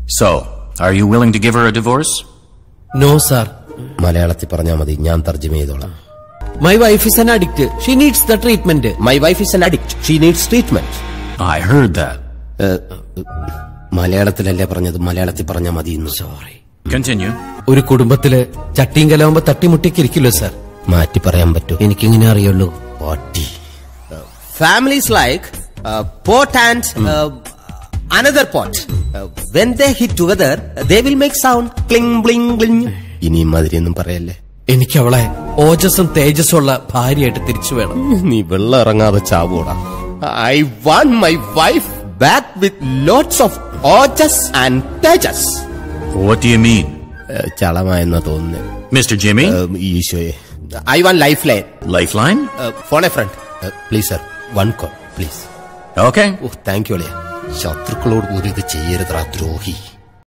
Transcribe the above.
So, are you willing to give her a divorce? No sir മലയാളത്തിൽ പറഞ്ഞാൽ മതി ഞാൻ തർജ്ജമ ചെയ്തോളാം my wife is an addict she needs the treatment my wife is an addict she needs treatment I heard that. മലയാളത്തിലല്ലേ പറഞ്ഞത് മലയാളത്തിൽ പറഞ്ഞാൽ മതി സോറി Continue. ഒരു കുടുംബത്തില് ചട്ടിയും കലാവുമ്പോ തട്ടിമുട്ടിക്കിരിക്കില്ലോ സാർ മാറ്റി പറയാൻ പറ്റൂ എനിക്കിങ്ങനെ അറിയുള്ളൂ party families like pot and another pot when they hit together they will make sound cling bling bling ഇനിയും മാതിരിയൊന്നും പറയല്ലേ എനിക്ക് അവളെ ഓജസ്സും തേജസ്സും ഉള്ള ഭാര്യയായിട്ട് തിരിച്ചു വേണം നീ വെള്ളം ഇറങ്ങാതെ ചാവൂടാ I want my wife back with lots of ഓജസ് ആൻഡ് തേജസ് What do you mean? ചളമായെന്നാ തോന്നുന്നത് Mr. Jimmy? ഈശോയെ I want lifeline Lifeline? Phone a friend please sir one call please Okay. Oh thank you അളിയ ശത്രുക്കളോട് പോലും ഇത് ചെയ്യരുതാ ദ്രോഹി